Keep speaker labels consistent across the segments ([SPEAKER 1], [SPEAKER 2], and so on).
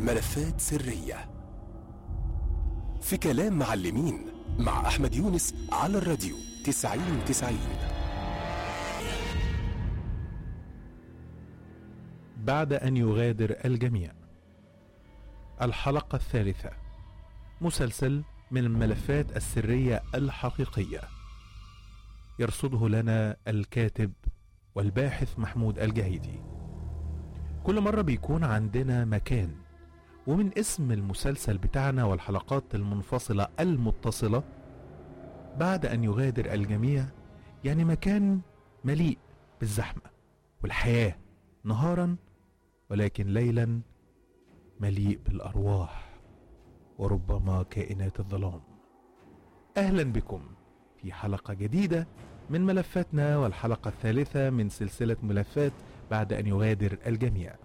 [SPEAKER 1] ملفات سرية في كلام معلمين مع أحمد يونس على الراديو تسعين تسعين
[SPEAKER 2] بعد أن يغادر الجميع الحلقة الثالثة مسلسل من الملفات السرية الحقيقية يرصده لنا الكاتب والباحث محمود الجهيدي كل مرة بيكون عندنا مكان ومن اسم المسلسل بتاعنا والحلقات المنفصلة المتصلة بعد أن يغادر الجميع يعني مكان مليء بالزحمة والحياة نهارا ولكن ليلا مليء بالأرواح وربما كائنات الظلام أهلا بكم في حلقة جديدة من ملفاتنا والحلقة الثالثة من سلسلة ملفات بعد أن يغادر الجميع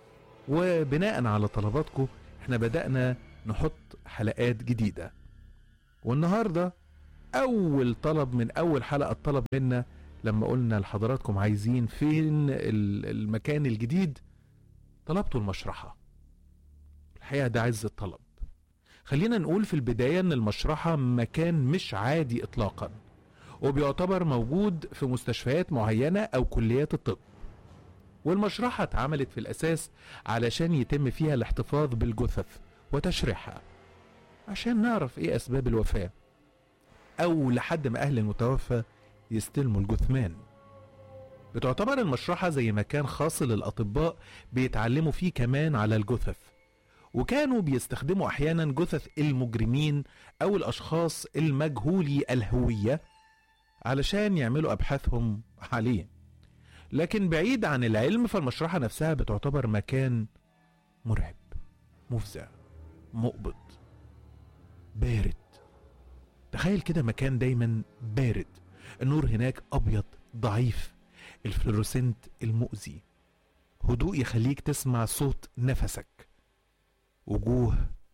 [SPEAKER 2] وبناء على طلباتكم احنا بدأنا نحط حلقات جديدة والنهاردة أول طلب من أول حلقة طلب منا لما قلنا لحضراتكم عايزين فين ال- المكان الجديد طلبتوا المشرحة الحقيقة ده عز الطلب خلينا نقول في البداية ان المشرحة مكان مش عادي اطلاقا وبيعتبر موجود في مستشفيات معينة او كليات الطب والمشرحة اتعملت في الاساس علشان يتم فيها الاحتفاظ بالجثث وتشريحها عشان نعرف ايه اسباب الوفاة او لحد ما اهل المتوفى يستلموا الجثمان بتعتبر المشرحة زي مكان خاص للأطباء بيتعلموا فيه كمان على الجثث وكانوا بيستخدموا أحيانا جثث المجرمين أو الأشخاص المجهولي الهوية علشان يعملوا أبحاثهم عليه لكن بعيد عن العلم فالمشرحة نفسها بتعتبر مكان مرعب مفزع مقبض بارد تخيل كده مكان دايما بارد النور هناك أبيض ضعيف الفلوروسنت المؤذي هدوء يخليك تسمع صوت نفسك وجوه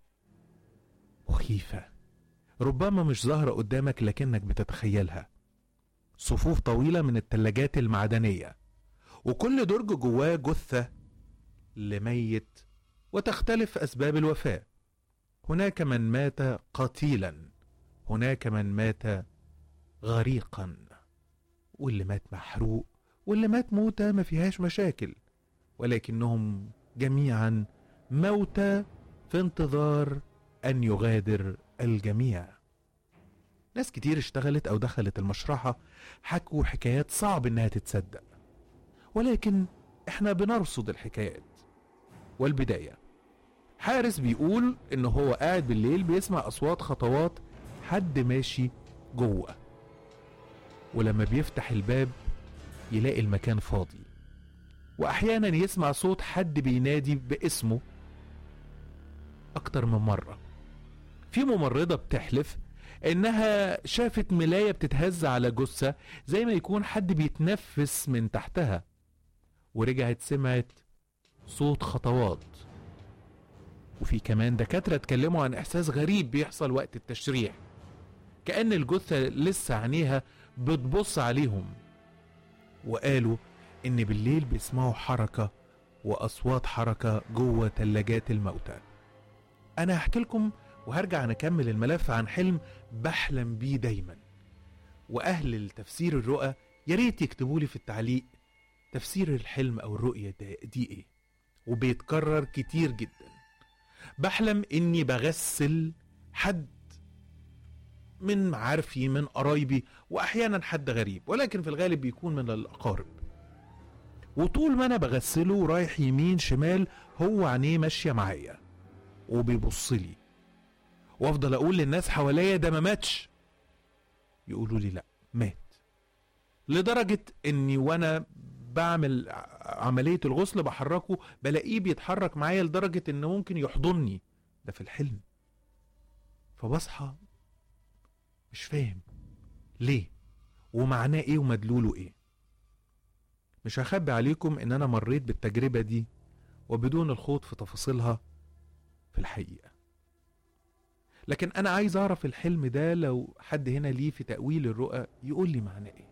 [SPEAKER 2] مخيفة ربما مش ظاهرة قدامك لكنك بتتخيلها صفوف طويلة من التلاجات المعدنية وكل درج جواه جثة لميت وتختلف أسباب الوفاة هناك من مات قتيلا هناك من مات غريقا واللي مات محروق واللي مات موتة ما فيهاش مشاكل ولكنهم جميعا موتى في انتظار أن يغادر الجميع ناس كتير اشتغلت أو دخلت المشرحة حكوا حكايات صعب إنها تتصدق ولكن إحنا بنرصد الحكايات والبداية حارس بيقول إن هو قاعد بالليل بيسمع أصوات خطوات حد ماشي جوه ولما بيفتح الباب يلاقي المكان فاضي واحيانا يسمع صوت حد بينادي باسمه اكتر من مره في ممرضه بتحلف انها شافت ملايه بتتهز على جثه زي ما يكون حد بيتنفس من تحتها ورجعت سمعت صوت خطوات وفي كمان دكاتره اتكلموا عن احساس غريب بيحصل وقت التشريح كأن الجثة لسه عينيها بتبص عليهم وقالوا إن بالليل بيسمعوا حركة وأصوات حركة جوه تلاجات الموتى أنا هحكي لكم وهرجع نكمل الملف عن حلم بحلم بيه دايما وأهل التفسير الرؤى يا ريت يكتبوا لي في التعليق تفسير الحلم أو الرؤية ده- دي إيه وبيتكرر كتير جدا بحلم إني بغسل حد من معارفي من قرايبي واحيانا حد غريب ولكن في الغالب بيكون من الاقارب وطول ما انا بغسله ورايح يمين شمال هو عينيه ماشيه معايا وبيبص لي وافضل اقول للناس حواليا ده ما ماتش يقولوا لي لا مات لدرجه اني وانا بعمل ع- عمليه الغسل بحركه بلاقيه بيتحرك معايا لدرجه انه ممكن يحضني ده في الحلم فبصحى مش فاهم ليه ومعناه ايه ومدلوله ايه مش هخبي عليكم ان انا مريت بالتجربة دي وبدون الخوض في تفاصيلها في الحقيقة لكن انا عايز اعرف الحلم ده لو حد هنا ليه في تأويل الرؤى يقول لي معناه ايه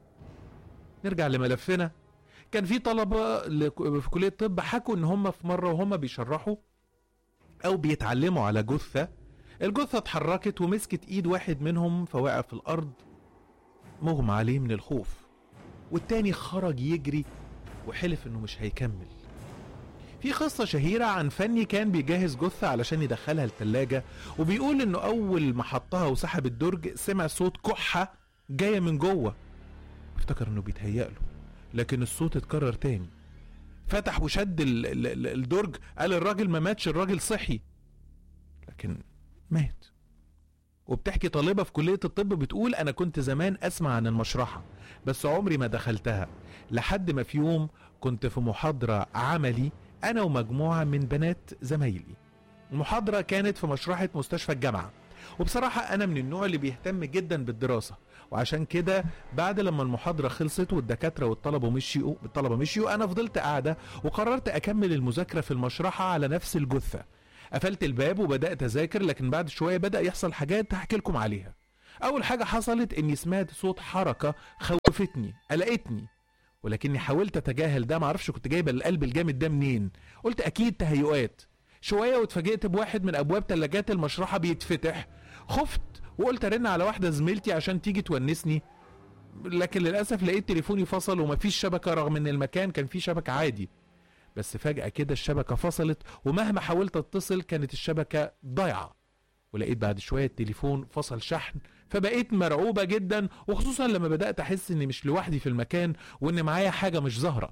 [SPEAKER 2] نرجع لملفنا كان في طلبة لك- في كلية الطب حكوا ان هم في مرة وهم بيشرحوا او بيتعلموا على جثة الجثة اتحركت ومسكت ايد واحد منهم فوقع في الارض مغمى عليه من الخوف والتاني خرج يجري وحلف انه مش هيكمل في قصة شهيرة عن فني كان بيجهز جثة علشان يدخلها التلاجة وبيقول انه اول ما حطها وسحب الدرج سمع صوت كحة جاية من جوه افتكر انه بيتهيأله لكن الصوت اتكرر تاني فتح وشد ال- ال- ال- الدرج قال الراجل ما ماتش الراجل صحي لكن مات وبتحكي طالبة في كلية الطب بتقول أنا كنت زمان أسمع عن المشرحة بس عمري ما دخلتها لحد ما في يوم كنت في محاضرة عملي أنا ومجموعة من بنات زمايلي المحاضرة كانت في مشرحة مستشفى الجامعة وبصراحة أنا من النوع اللي بيهتم جدا بالدراسة وعشان كده بعد لما المحاضرة خلصت والدكاترة والطلبة مشيوا الطلبة مشيوا أنا فضلت قاعدة وقررت أكمل المذاكرة في المشرحة على نفس الجثة قفلت الباب وبدأت أذاكر لكن بعد شوية بدأ يحصل حاجات هحكي لكم عليها أول حاجة حصلت إني سمعت صوت حركة خوفتني قلقتني ولكني حاولت أتجاهل ده معرفش كنت جايبة القلب الجامد ده منين قلت أكيد تهيؤات شوية واتفاجئت بواحد من أبواب تلاجات المشرحة بيتفتح خفت وقلت أرن على واحدة زميلتي عشان تيجي تونسني لكن للأسف لقيت تليفوني فصل ومفيش شبكة رغم إن المكان كان فيه شبكة عادي بس فجأة كده الشبكة فصلت ومهما حاولت اتصل كانت الشبكة ضايعة ولقيت بعد شوية التليفون فصل شحن فبقيت مرعوبة جدا وخصوصا لما بدأت أحس إني مش لوحدي في المكان وإن معايا حاجة مش ظاهرة